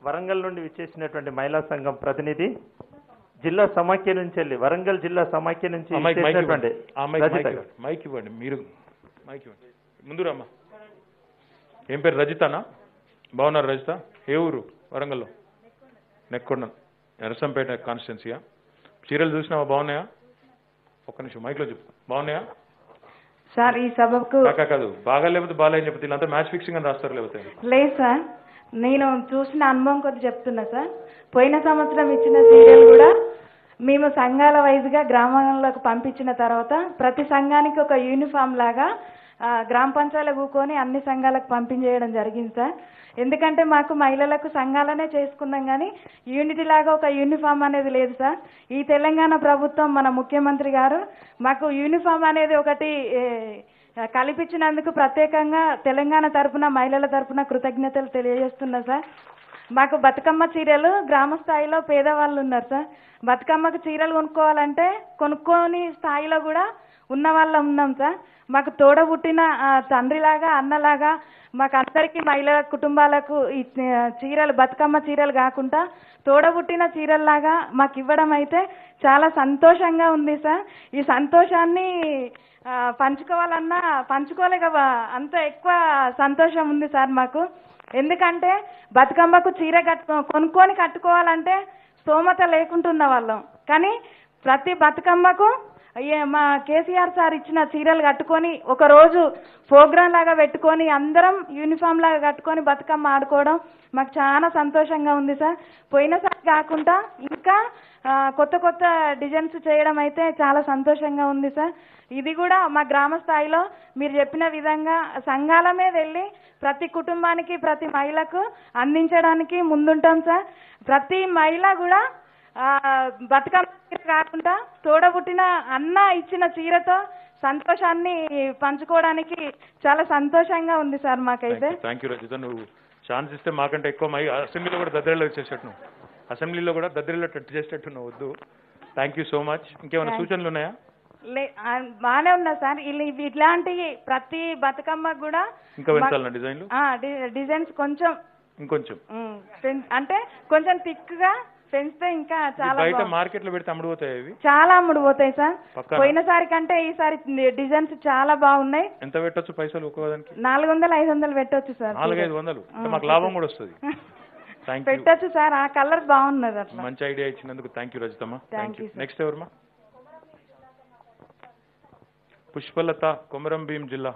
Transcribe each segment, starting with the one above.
వరంగల్ నుండి విచ్చేసినటువంటి మహిళా సంఘం ప్రతినిధి జిల్లా సమాఖ్య నుంచి వెళ్ళి వరంగల్ జిల్లా సమాఖ్య నుంచి ఆ మైక్ మైక్ విచ్చేసినటువంటి ఇవ్వండి. ఆ మైక్ రజిత మైక్ ఇవ్వండి. మైక్ ఇవ్వండి మీరు మైక్ ఇవ్వండి ముందు రమ్మా ఏం పేరు రజితనా బాగున్నారు రజిత ఏ ఊరు వరంగల్లో నెక్కొండ నరసంపేట కాన్స్టిట్యున్సీయా చీరలు చూసినావా బాగున్నాయా ఒక్క నిమిషం మైక్లో చెప్పు బాగున్నాయా సార్ ఈ సభకు కాకా కాదు బాగా లేకపోతే బాగాలేని చెప్తే వీళ్ళంతా మ్యాచ్ ఫిక్సింగ్ అని రాస్తారు లేకపోతే లేదు సార్ నేను చూసిన అనుభవం కొద్ది చెప్తున్నా సార్ పోయిన సంవత్సరం ఇచ్చిన సీరియల్ కూడా మేము సంఘాల వైజ్గా గ్రామంలోకి పంపించిన తర్వాత ప్రతి సంఘానికి ఒక యూనిఫామ్ లాగా ఆ, గ్రామ పంచాయతీలో కూకొని అన్ని సంఘాలకు పంపించేయడం జరిగింది సార్ ఎందుకంటే మాకు మహిళలకు సంఘాలనే చేసుకున్నాం కానీ యూనిటీ లాగా ఒక యూనిఫామ్ అనేది లేదు సార్ ఈ తెలంగాణ ప్రభుత్వం మన ముఖ్యమంత్రి గారు మాకు యూనిఫామ్ అనేది ఒకటి ఏ, కల్పించినందుకు ప్రత్యేకంగా తెలంగాణ తరపున మహిళల తరపున కృతజ్ఞతలు తెలియజేస్తున్నా సార్ మాకు బతుకమ్మ చీరలు గ్రామ స్థాయిలో పేదవాళ్ళు ఉన్నారు సార్ బతుకమ్మకు చీరలు కొనుక్కోవాలంటే కొనుక్కోని స్థాయిలో కూడా ఉన్న వాళ్ళం ఉన్నాం సార్ మాకు తోడబుట్టిన ఆ, తండ్రిలాగా అన్నలాగా మాకు అందరికీ మహిళా కుటుంబాలకు ఈ ఆ, చీరలు బతుకమ్మ చీరలు కాకుండా తోడబుట్టిన చీరల్లాగా మాకు ఇవ్వడం అయితే చాలా సంతోషంగా ఉంది సార్ ఈ సంతోషాన్ని ఆ, పంచుకోవాలన్నా పంచుకోలేక అంత ఎక్కువ సంతోషం ఉంది సార్ మాకు ఎందుకంటే బతుకమ్మకు చీర కట్టు కొనుక్కొని కట్టుకోవాలంటే స్తోమత లేకుంటున్న వాళ్ళం కానీ ప్రతి బతుకమ్మకు అయ్యే మా కేసీఆర్ సార్ ఇచ్చిన చీరలు కట్టుకొని ఒక రోజు ప్రోగ్రాం లాగా పెట్టుకొని అందరం యూనిఫామ్ లాగా కట్టుకొని బతుకమ్మ ఆడుకోవడం మాకు చాలా సంతోషంగా ఉంది సార్ పోయినసారి కాకుండా ఇంకా ఆ, కొత్త కొత్త డిజైన్స్ చేయడం అయితే చాలా సంతోషంగా ఉంది సార్ ఇది కూడా మా గ్రామ స్థాయిలో మీరు చెప్పిన విధంగా సంఘాల మీద వెళ్ళి ప్రతి కుటుంబానికి ప్రతి మహిళకు అందించడానికి ముందుంటాం సార్ ప్రతి మహిళ కూడా ఆ, బతుకమ్మ చీర కాకుండా తోడబుట్టిన అన్న ఇచ్చిన చీరతో సంతోషాన్ని పంచుకోవడానికి చాలా సంతోషంగా ఉంది సార్ మాకైతే థ్యాంక్ యూ రజిత నువ్వు ఛాన్స్ ఇస్తే మాకంటే ఎక్కువ మై అసెంబ్లీలో కూడా దద్దరిలో వచ్చేసేట్టు నువ్వు అసెంబ్లీలో కూడా దద్దరిలో టచ్ చేసేటట్టు నువ్వు వద్దు థ్యాంక్ యూ సో మచ్ ఇంకేమైనా Thank- సూచనలు ఉన్నాయా లే ఆ, బాగానే ఉన్నా సార్ ఇల్- ఇవి ఇట్లాంటి ప్రతి బతుకమ్మకు కూడా ఇంకా పెంచాలన్నా డిజైన్లు ఆ, డి- డిజైన్స్ కొంచెం ఇంకొంచెం ఉమ్, పెం- అంటే కొంచెం థిక్ గా పెంచితే ఇంకా ఇది చాలా బయట బాగుంది. మార్కెట్ లో పెడితే అమ్ముడు పోతాయి ఇవి చాలా అమ్ముడు పోతాయి సార్ పక్కానా? పోయినసారి కంటే ఈసారి డిజైన్స్ చాలా బాగున్నాయి ఎంత పెట్టొచ్చు పైసలు ఒక్కోదానికి నాలుగు వందలు ఐదు వందలు పెట్టొచ్చు సార్ నాలుగైదు వందలు అంటే ఆ, మాకు లాభం కూడా వస్తుంది థ్యాంక్ యూ పెట్టొచ్చు సార్ ఆ కలర్ బాగున్నది అట్లా మంచి ఐడియా ఇచ్చినందుకు థ్యాంక్ యూ రజితమ్మ Thank thank you you, sir. Next ఎవరమ్మా పుష్పలత కొమరం భీం జిల్లా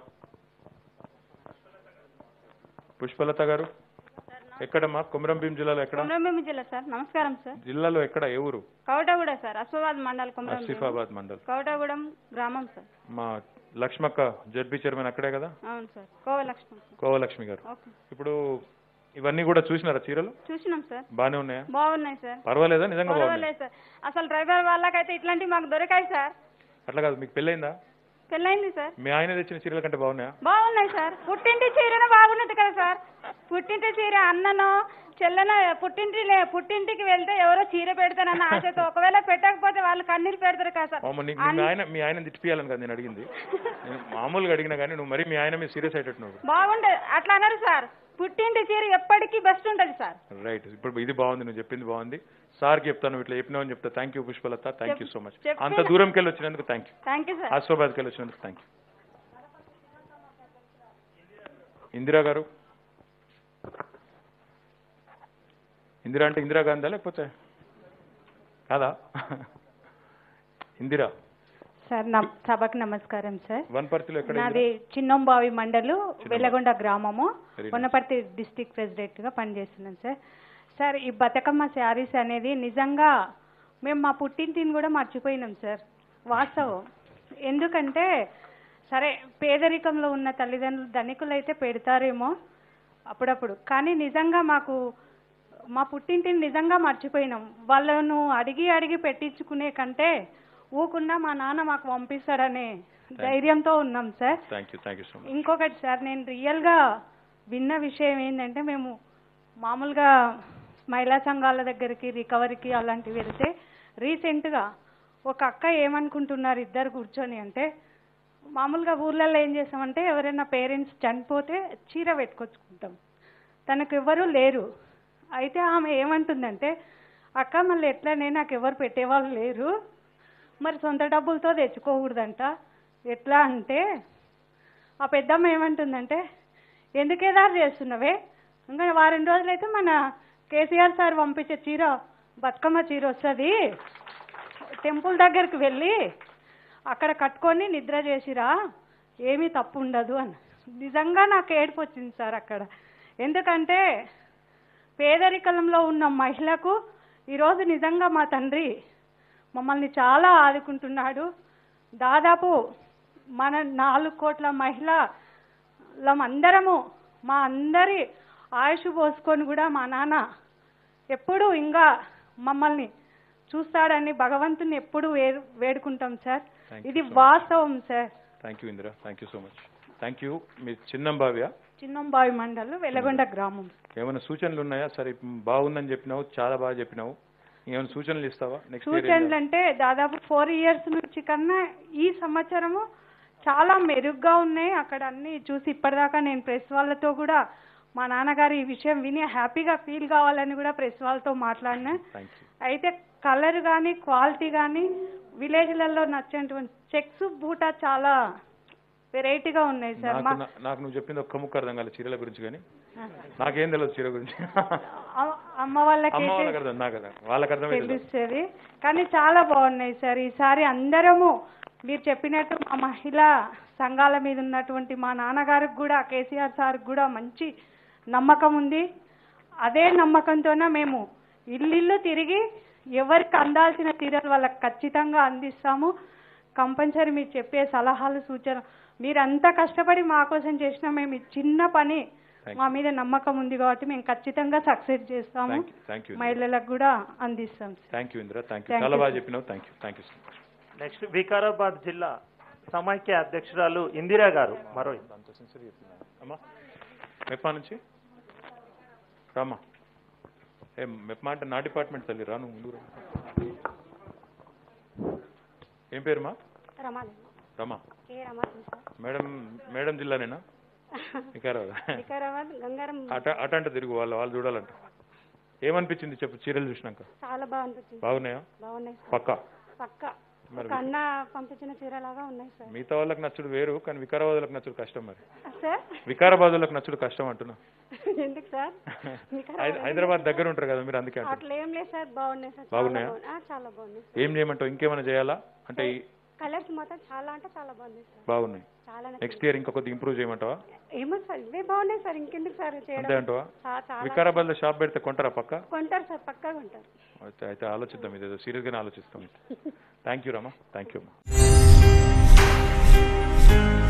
పుష్పలత గారు ఎక్కడమ్మా కొమరం భీం జిల్లాలో ఎక్కడ కొమరంభీమి జిల్లా సార్ నమస్కారం సార్ జిల్లాలో ఎక్కడ ఏ ఊరు కౌటగూడ సార్ అశ్వాబాద్ మండల్ కొమరంభీమి ఆసిఫాబాద్ మండల్ కౌటగూడెం గ్రామం సార్ మా లక్ష్మక్క జడ్పీ చైర్మన్ అక్కడే కదా అవును సార్ కోవలక్ష్మి సార్ కోవలక్ష్మి గారు ఓకే ఇప్పుడు ఇవన్నీ కూడా చూసినారా చీరలు చూసినాం సార్ బానే ఉన్నాయా బాగున్నాయి సార్ పర్వాలేదా నిజంగా బాగున్నాయి పర్వాలేదు సార్ అసలు డ్రైవర్ వాళ్ళకైతే ఇట్లాంటివి మాకు దొరికాయి సార్ అట్లా కాదు మీకు పెళ్ళైందా పెళ్ళైంది సార్ మీ ఆయన తెచ్చిన చీరల కంటే బాగున్నాయా బాగున్నాయి సార్ పుట్టింటి చీరనే బాగున్నది కదా సార్ పుట్టింటి చీర అన్ననో చెల్లెనో పుట్టింటి లే- పుట్టింటికి వెళ్తే ఎవరో చీర పెడతానన్న ఆశతో ఒకవేళ పెట్టకపోతే వాళ్ళు కన్నీరు పెడతారు కదా సార్ మామ, నీకు మీ ఆయన మీ ఆయన తిట్టిపియాలని కదా నేను అడిగింది నేను మామూలుగా అడిగినా కానీ నువ్వు మరి మీ ఆయన మీద సీరియస్ అయ్యేటట్టు నువ్వు బాగుండదు అట్లా అన్నారు సార్ పుట్టింటి చీర ఎప్పటికీ బెస్ట్ ఉంటది సార్ రైట్ ఇప్పుడు ఇది బాగుంది నువ్వు చెప్పింది బాగుంది సార్కి చెప్తాను ఇట్లా చెప్పినావు అని చెప్తా thank you Pushpalatha thank you so much చెప్పిన- అంత దూరంకి వెళ్ళి వచ్చినందుకు thank you thank you sir ఆసిఫాబాద్కి వెళ్ళి వచ్చినందుకు థ్యాంక్ యూ ఇందిరా గారు ఇందిరా అంటే ఇందిరా గాంధీ లేకపోతే కాదా ఇందిరా సార్ నమ్- సభకు నమస్కారం సార్ వనపర్తిలో ఎక్కడ నాది చిన్నంబావి మండలు వెల్లగొండ గ్రామము Very nice. Wanaparthy district president గా పనిచేస్తున్నాను సార్ సార్ ఈ బతుకమ్మ శారీస్ అనేది నిజంగా మేము మా పుట్టింటిని కూడా మర్చిపోయినాం సార్ వాస్తవం ఎందుకంటే సరే పేదరికంలో ఉన్న తల్లిదండ్రులు ధనికులు అయితే పెడతారేమో అప్పుడప్పుడు కానీ నిజంగా మాకు మా పుట్టింటిని నిజంగా మర్చిపోయినాం వాళ్ళను అడిగి అడిగి పెట్టించుకునే కంటే ఊకున్నా మా నాన్న మాకు పంపిస్తాడనే ధైర్యంతో ఉన్నాం sir thank you thank you so much ఇంకొకటి సార్ నేను రియల్గా విన్న విషయం ఏంటంటే మేము మామూలుగా మహిళా సంఘాల దగ్గరికి రికవరీకి అలాంటివి వెళ్తే రీసెంట్గా ఒక అక్క ఏమనుకుంటున్నారు ఇద్దరు కూర్చొని అంటే మామూలుగా ఊర్లలో ఏం చేస్తామంటే ఎవరైనా పేరెంట్స్ చనిపోతే చీర పెట్టుకొచ్చుకుంటాం తనకు ఎవ్వరూ లేరు అయితే ఆమె ఏమంటుందంటే అక్క మళ్ళీ ఎట్లనే నాకు ఎవరు పెట్టేవాళ్ళు లేరు మరి సొంత డబ్బులతో తెచ్చుకోకూడదంట ఎట్లా అంటే ఆ పెద్దమ్మ ఏమంటుందంటే ఎందుకు ఏదారు చేస్తున్నావే ఇంకా వారం రోజులైతే మన కేసీఆర్ సార్ పంపించే చీర బతుకమ్మ చీర వస్తుంది టెంపుల్ దగ్గరికి వెళ్ళి అక్కడ కట్టుకొని నిద్ర చేసిరా ఏమీ తప్పు ఉండదు అని నిజంగా నాకు ఏడుపు వచ్చింది సార్ అక్కడ ఎందుకంటే పేదరికంలో ఉన్న మహిళకు ఈరోజు నిజంగా మా తండ్రి మమ్మల్ని చాలా ఆదుకుంటున్నాడు దాదాపు మన నాలుగు కోట్ల మహిళలం అందరము మా అందరి ఆయుష్ పోసుకొని కూడా మా నాన్న ఎప్పుడు ఇంకా మమ్మల్ని చూస్తాడని భగవంతుని ఎప్పుడు వే- వేడుకుంటాం సార్ Thank you ఇది so much. వాస్తవం sir thank you Indira thank you so much thank you మీ చిన్నం భావ్య చిన్నంబావి మండలం వెలగొండ గ్రామం ఏమైనా సూచనలు ఉన్నాయా సరే బాగుందని చెప్పినావు చాలా బాగా చెప్పినావు ఏమైనా సూచనలు ఇస్తావా నెక్స్ట్ సూచనలు అంటే దాదాపు ఫోర్ ఇయర్స్ నుంచి కన్నా ఈ సంవత్సరము చాలా మెరుగ్గా ఉన్నాయి అక్కడ అన్ని చూసి ఇప్పటిదాకా నేను ప్రెస్ వాళ్ళతో కూడా మా నాన్నగారు ఈ విషయం విని హ్యాపీగా ఫీల్ కావాలని కూడా ప్రెస్ వాళ్ళతో మాట్లాడినా థ్యాంక్ యూ అయితే కలర్ కానీ క్వాలిటీ కానీ విలేజ్లలో నచ్చేటువంటి చెక్స్ బూటా చాలా వెరైటీగా ఉన్నాయి సార్ నాకు మా నా- నాకు నువ్వు చెప్పింది ఒక్క ముక్క అర్థం కాలేదు చీరల గురించి కానీ నాకేం తెలియదు చీర గురించి అమ్మ- అమ్మ వాళ్ళకి అమ్మ వాళ్ళకి అర్థం నాకు అర్థం వాళ్ళకి అర్థమైతే తెలుస్తుంది కానీ చాలా బాగున్నాయి సార్ ఈసారి అందరము మీరు చెప్పినట్టు మా మహిళా సంఘాల మీద ఉన్నటువంటి మా నాన్నగారికి కూడా కేసీఆర్ సార్కి కూడా మంచి నమ్మకం ఉంది అదే నమ్మకంతోనే మేము ఇల్లు తిరిగి ఎవరికి అందాల్సిన చీరలు వాళ్ళకి ఖచ్చితంగా అందిస్తాము కంపల్సరీ మీరు చెప్పే సలహాలు సూచన మీరు అంత కష్టపడి మా కోసం చేసిన మేము ఈ చిన్న పని Thank మా మీద నమ్మకం ఉంది కాబట్టి మేము ఖచ్చితంగా సక్సెస్ చేస్తాము థ్యాంక్ యూ థ్యాంక్ యూ మహిళలకు కూడా అందిస్తాం sir thank you Indira thank you Thank చాలా you, బాగా sir. చెప్పినావు thank you thank you so much next Vikarabad జిల్లా సమైక్య అధ్యక్షురాలు ఇందిరా గారు మరో అంత సిన్సియర్ చెప్తున్నాను అమ్మా మెప్పా నుంచి రామ్మా ఏ మెప్పా అంటే నా డిపార్ట్మెంట్ తల్లి రాను ముందు రా. ఏం పేరుమా రమాలి రమా కే రమాలి సార్ మేడం మేడం జిల్లానేనా వికారాబాద్ వికారాబాద్ గంగారం అట అట అంటే తిరుగు వాళ్ళు వాళ్ళు చూడాలంట ఏమనిపించింది చెప్పు చీరలు చూసినాక చాలా బాగా అనిపించింది బాగున్నాయా బాగున్నాయి సార్ పక్కా పక్క మరి ఒక అన్న పంపించిన చీరలాగా ఉన్నాయి సార్ మిగతా వాళ్ళకి నచ్చుడు వేరు కానీ వికారాబాద్ వాళ్ళకి నచ్చుడు కష్టం మరి సార్ వికారాబాద్ వాళ్ళకి నచ్చుడు కష్టం అంటున్నా ఎందుకు సార్ హై- హైదరాబాద్ దగ్గర ఉంటారు కదా మీరు అందుకే అంటున్నా అట్లా ఏం లేదు సార్ బాగున్నాయి సార్ చాలా బాగున్నాయా? బాగున్నాయి. ఆ, చాలా బాగున్నాయి ఏం చేయమంటావు ఇంకేమైనా చేయాలా అంటే ఈ- కలర్స్ మాత్రం చాలా అంటే చాలా బాగున్నాయి సార్ బాగున్నాయి చాలా నచ్చింది. నెక్స్ట్ ఇయర్ ఇంకా కొద్దిగా ఇంప్రూవ్ చేయమంటావా ఏమో సార్ ఇవే బాగున్నాయి సార్ ఇంకెందుకు సార్ అంతే చేయడం అంటావా చా- చాలా వికారాబాద్ లో షాప్ పెడితే కొంటారా పక్క కొంటారు సార్ పక్కా కొంటారు అయితే అయితే ఆలోచిద్దాం ఇదేదో సీరియస్ గానే ఆలోచిస్తాం thank you Rama thank you